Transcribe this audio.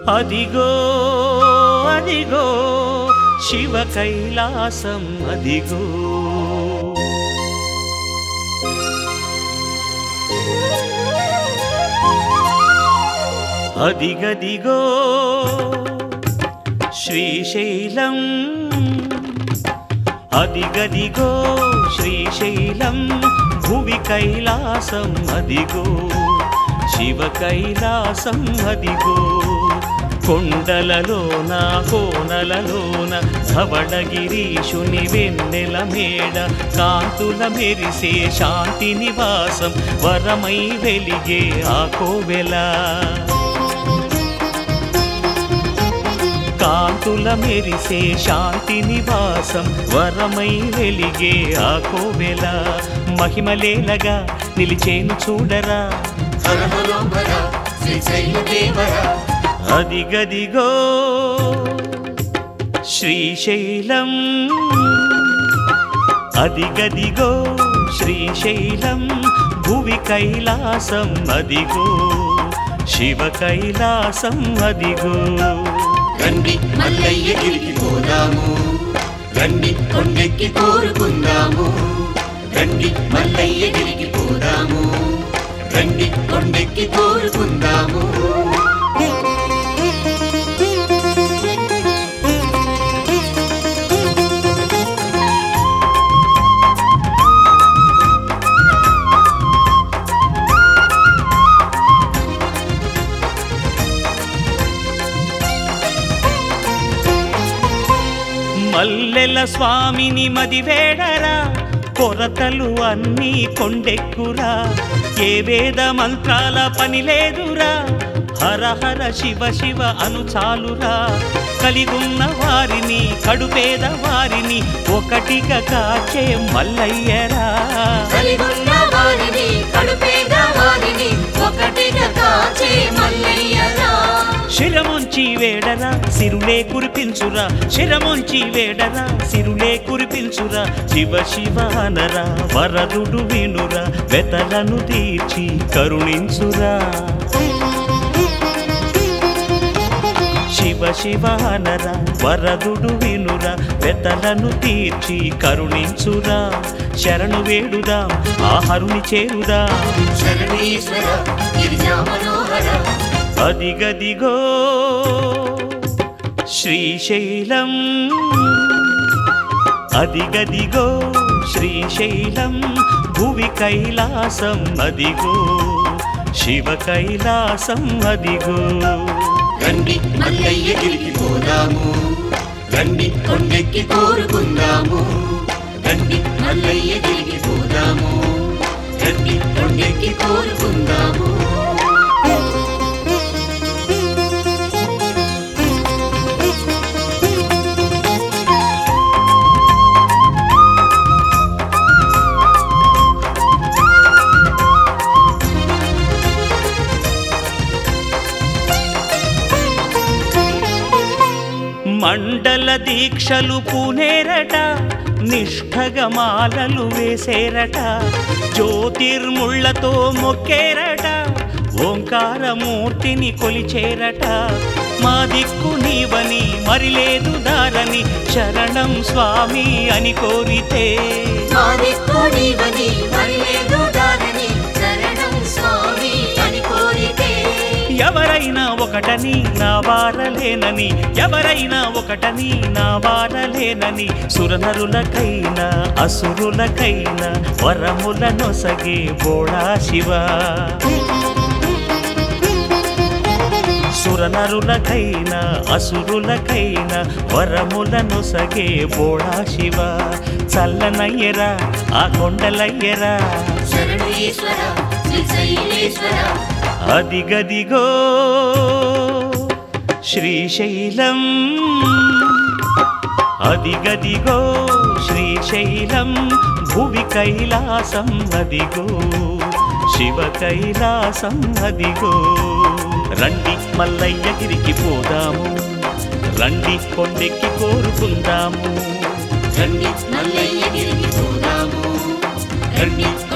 అదిగో అదిగో శివ కైలాసం అదిగో అదిగదిగో శ్రీశైలం అదిగదిగో శ్రీశైలం భువి కైలాసం అదిగో శివ కైలాసం అదిగో కొండలలోన కోనలలోన ధవళగిరీషుని వెన్నెల మేడ కాంతుల మెరిసే శాంతి నివాసం వరమై వెలిగే ఆ కోవెల కాంతుల మెరిసే శాంతి నివాసం వరమై వెలిగే ఆ కోవెల మహిమలేలగా నిలిచేను చూడరా హర హరో హర శ్రీశైల దేవర అదిగదిగో శ్రీశైలం అదిగదిగో శ్రీశైలం భువి కైలాసం అదిగో శివ కైలాసం అదిగో రండి మల్లయ్య గిరికి పోదాము రండి కొండెక్కి కోరుకుందాము రండి మల్లయ్య గిరికి పోదాము రండి కొండెక్కి కోరుకుందాము మల్లెల స్వామిని మదివేడరా కొరతలు అన్నీ కొండెక్కురా ఏ వేద మంత్రాల పని లేదురా హర హర శివ శివ అను చాలురా కలిగున్న వారిని కడుపేద వారిని ఒకటిగా కాచే మల్లయ్యరా కలిగున్న వారిని కడుపేద వారిని ఒకటిగా కాచే మల్లయ్యరా శిరముంచి వేడరా సిరులే కురిపించురా శిరముంచి వేడరా సిరులే కురిపించురా శివ శివ అనరా వరదుడు వినురా వెతలను తీర్చి కరుణించురా శివ శివ అనరా వరదుడు వినురా వెతలను తీర్చి కరుణించురా శరణు వేడుదాం ఆహరుని చేరుదా శరణీశ్వర గిరిజా మనోహర అదిగదిగో శ్రీశైలం అదిగదిగో శ్రీశైలం భువి కైలాసం అదిగో శివ కైలాసం అదిగో రండి మల్లయ్య గిరికి పోదాము రండి కొండెక్కి కోరుకుందాము రండి మల్లయ్య గిరికి పోదాము రండి కొండెక్కి కోరుకుందాము మండల దీక్షలు పూనేరట నిష్ఠగమాలలు వేసేరట జ్యోతిర్ముళ్లతో మొక్కేరట ఓంకారమూర్తిని కొలిచేరట మా దిక్కు నీవని మరి లేదు దారని శరణం స్వామి అని కోరితే మా దిక్కు నీవని మరి లేదు దారిని శరణం స్వామి అని కోరితే ఎవరైనా ఒకటని నా వారలేనని ఎవరైనా ఒకటని నా వారలేనని సురనరులకైనా అసురులకైనా వరముల నొసగే బోళా శివ సురనరులకైనా అసురులకైనా వరముల నొసగే బోళా శివ చల్లనయ్యరా ఆ కొండలయ్యరా శరణీశ్వర శ్రీశైలేశ్వర అదిగదిగో శ్రీశైలం అదిగదిగో శ్రీశైలం భువి కైలాసం అదిగో శివ కైలాసం అదిగో రండి మల్లయ్య గిరికి పోదాము రండి కొండెక్కి కోరుకుందాము రండి మల్లయ్య గిరికి పోదాము రండి